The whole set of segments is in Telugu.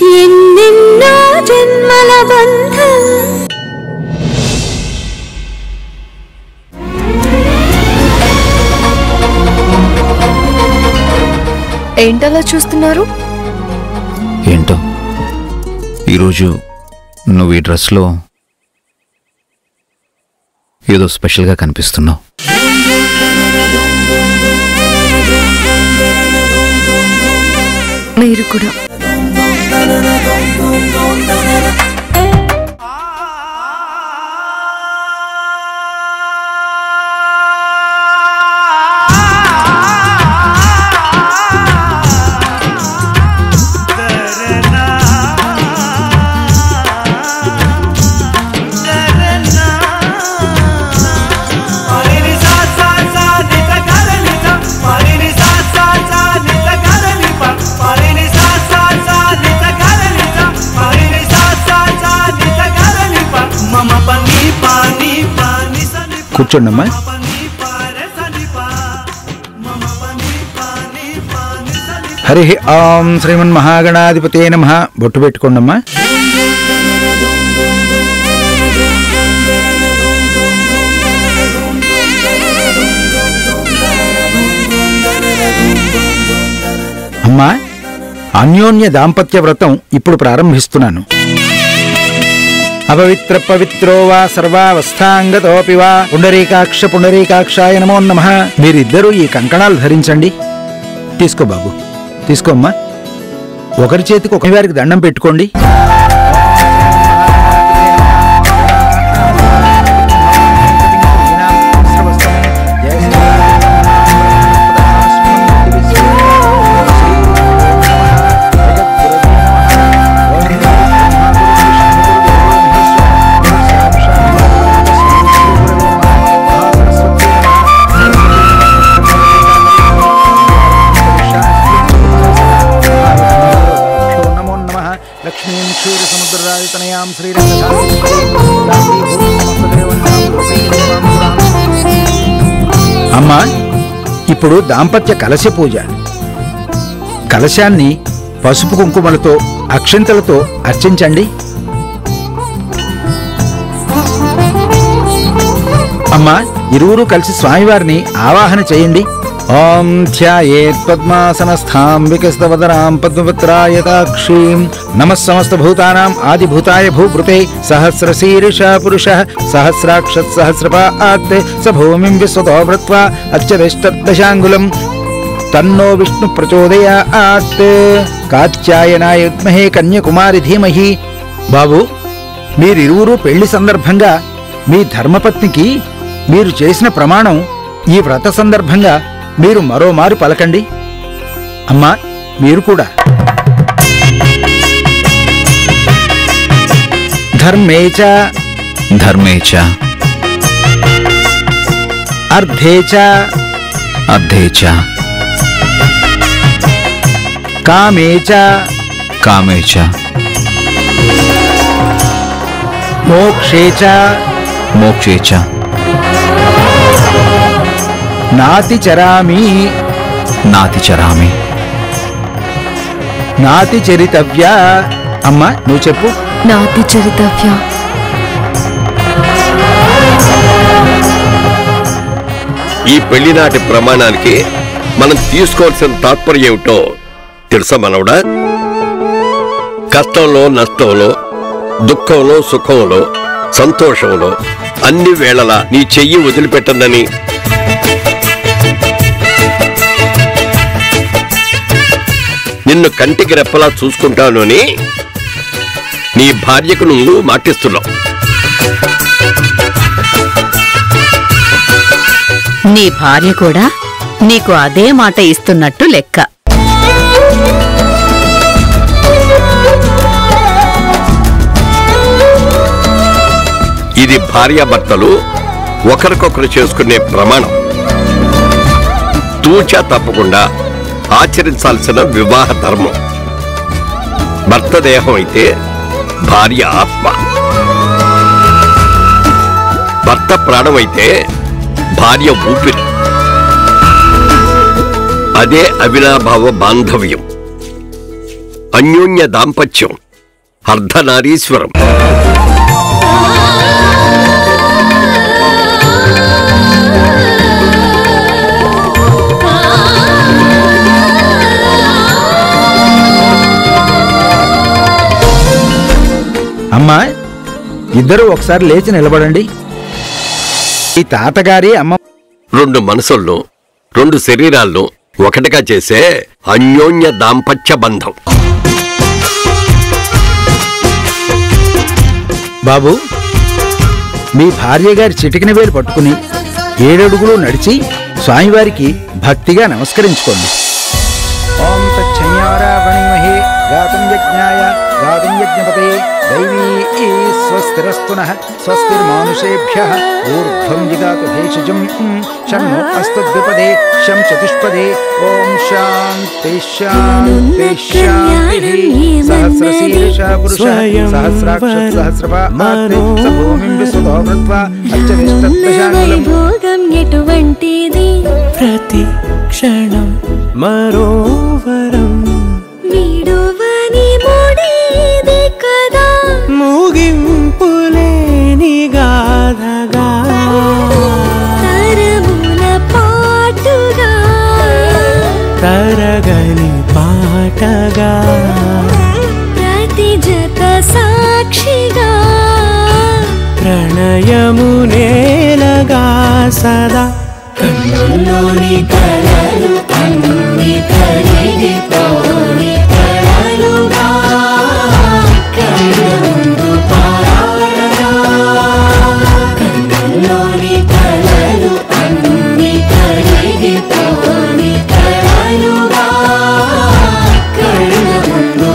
ఎన్నెన్నో జన్మల బంధం ఏంటలా చూస్తున్నారు ఏంటో ఈరోజు నువ్వు ఈ డ్రెస్లో ఏదో స్పెషల్గా కనిపిస్తున్నావు మీరు కూడా కూర్చోండమ్మా హరి ఓం శ్రీమన్ మహాగణాధిపతే నమ బొట్టు పెట్టుకోండమ్మా అమ్మా అన్యోన్య దాంపత్య వ్రతం ఇప్పుడు ప్రారంభిస్తున్నాను అపవిత్ర పవిత్రో వా సర్వావస్థాంగతోపి వా పుండరీకాక్ష పుండరీకాక్షాయ నమో నమ మీరిద్దరూ ఈ కంకణాలు ధరించండి తీసుకో బాబు తీసుకోమ్మా ఒకరి చేతికి ఒకరి వారికి దండం పెట్టుకోండి నమో నమ లక్ష్మీం క్షీర సముద్రరాజతనయాం అమ్మా ఇప్పుడు దాంపత్య కలశ పూజ కలశాన్ని పసుపు కుంకుమలతో అక్షంతలతో అర్చించండి అమ్మా ఇరువురు కలిసి స్వామివారిని ఆవాహన చేయండి ఓం ధ్యాయేత్ పద్మాసనస్థాం వికసితవదనాం పద్మపత్రాయతాక్షీం నమ సమస్త భూతానాం ఆదిభూతాయ భూభృతే సహస్రశీర్ష పురుష సహస్రాక్షత్ సహస్రపాత్ స భూమిం విశ్వతో భృత్వా అచ్చరిష్టదశాంగులం తన్నో విష్ణు ప్రచోదయాత్ కాత్యాయనాయ విద్మహే కన్యకుమారి ధీమహి బాబు మీరిరువురు పెళ్లి సందర్భంగా మీ ధర్మపత్నికి మీరు చేసిన ప్రమాణం ఈ వ్రత సందర్భంగా మీరు మరోమారు పలకండి అమ్మా మీరు కూడా ధర్మేచ ధర్మేచ అర్ధేచ అర్ధేచ కామేచ కామేచ మోక్షేచ మోక్షేచ నాతి చరామి నాతి చరామి నాతి చరితవ్య అమ్మా నువ్వు చెప్పు నాతి చరితవ్య ఈ పెళ్లినాటి ప్రమాణానికి మనం తీసుకోవాల్సిన తాత్పర్యం ఏమిటో తెలుసా మనవడా కష్టంలో నష్టంలో దుఃఖంలో సుఖంలో సంతోషంలో అన్ని వేళలా నీ చెయ్యి వదిలిపెట్టందని నిన్ను కంటికి రెప్పలా చూసుకుంటాను అని నీ భార్యకు నువ్వు మాటిస్తున్నావు నీ భార్య కూడా నీకు అదే మాట ఇస్తున్నట్టు లెక్క ఇది భార్యాభర్తలు ఒకరికొకరు చేసుకునే ప్రమాణం తూచా తప్పకుండా ఆచరించాల్సిన వివాహ ధర్మం భర్త దేహం అయితే భార్య ఆత్మ భర్త ప్రాణం అయితే భార్య ఊపిరి అదే అవినాభావ బాంధవ్యం అన్యోన్య దాంపత్యం అర్ధనారీశ్వరం అమ్మా ఇద్దరు ఒకసారి లేచి నిలబడండి ఈ తాతగారి అమ్మ రెండు మనసులను రెండు శరీరాలను ఒకటిగా చేసే అన్యోన్య దాంపత్య బంధం బాబు మీ భార్య గారి చిటికిన వేలు పట్టుకుని ఏడడుగులు నడిచి స్వామివారికి భక్తిగా నమస్కరించుకోండి ఓం తచ్చయ్యారావణీమహే గాతుం యజ్ఞాయ గాతుం యజ్ఞపతే దైవీ స్వస్తిరస్తున స్వస్తిర్మానుషేభ్య ఊర్ధ్వం జిగాతు భేషజం షణ్ణు అస్తద్విపదే శం చతుష్పదే ఓం శాంతి శాంతి శాంతి సహస్రశీర్ష పురుష సహస్రాక్ష సహస్రపాత్రే స భూమిం విశ్వతో వృత్వా అర్చనిష్టత్వశాంగులం భోగం ఎటువంటిది ప్రతి క్షణం మరోవరం విడువని ముడిది కదా ముగింపులేని గాథగా తరముల పాటుగా తరగని పాటగా ప్రతి జత సాక్షిగా ప్రణయము నేలగా సదా కన్నుల్లోని కలలు అన్ని కరిగిపోని కలలుగా కళ్ళ ముందు పారాడగా కన్నుల్లోని కలలు అన్ని కరిగిపోని కలలుగా కళ్ళ ముందు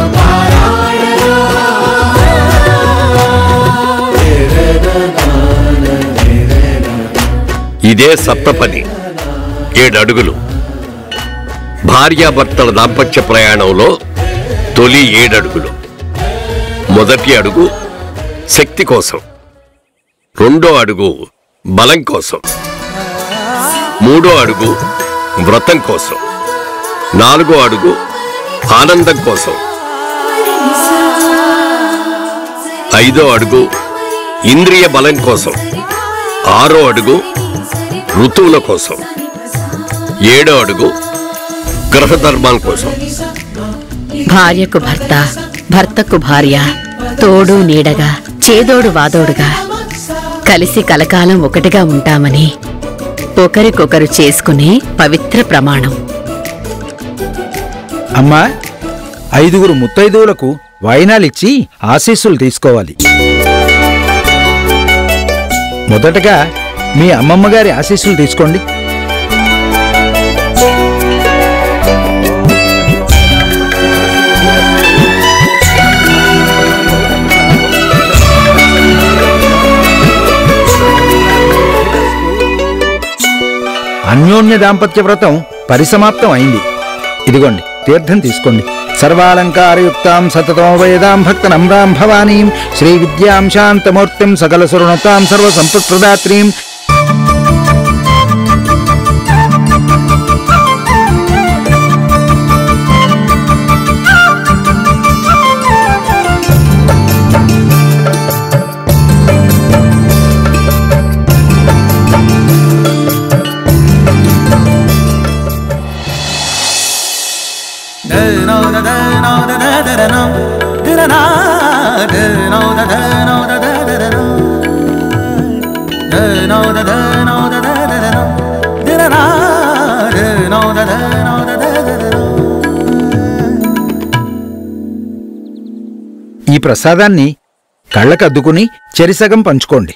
ఇదే సప్తపది ఏడడుగులు భార్యాభర్తల దాంపత్య ప్రయాణంలో తొలి ఏడడుగులు మొదటి అడుగు శక్తి కోసం రెండో అడుగు బలం కోసం మూడో అడుగు వ్రతం కోసం నాలుగో అడుగు ఆనందం కోసం ఐదో అడుగు ఇంద్రియ బలం కోసం ఆరో అడుగు ఋతువుల కోసం ఏడో అడుగు గ్రహ ధర్మాల కోసం భార్యకు భర్త భర్తకు భార్య తోడు నీడగా చేదోడు వాదోడుగా కలిసి కలకాలం ఒకటిగా ఉంటామని ఒకరికొకరు చేసుకునే పవిత్ర ప్రమాణం అమ్మా ఐదుగురు ముత్తైదువులకు వాయినాలిచ్చి ఆశీస్సులు తీసుకోవాలి మొదటగా మీ అమ్మమ్మ గారి ఆశీస్సులు తీసుకోండి అన్యోన్య దాంపత్య వ్రతం పరిసమాప్తం అయింది ఇదిగోండి తీర్థం తీసుకోండి సర్వాలంకారయుక్తాం సతతం వేదాం భక్త నమ్రాం భవానీం శ్రీ విద్యాం శాంతమూర్తిం సకల సురుణతాం సర్వ సంపత్ప్రదాత్రీం ఈ ప్రసాదాన్ని కళ్ళకద్దుకుని చెరిసగం పంచుకోండి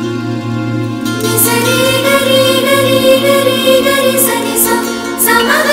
సరి గరి గరి గరి గరి సని స సమగ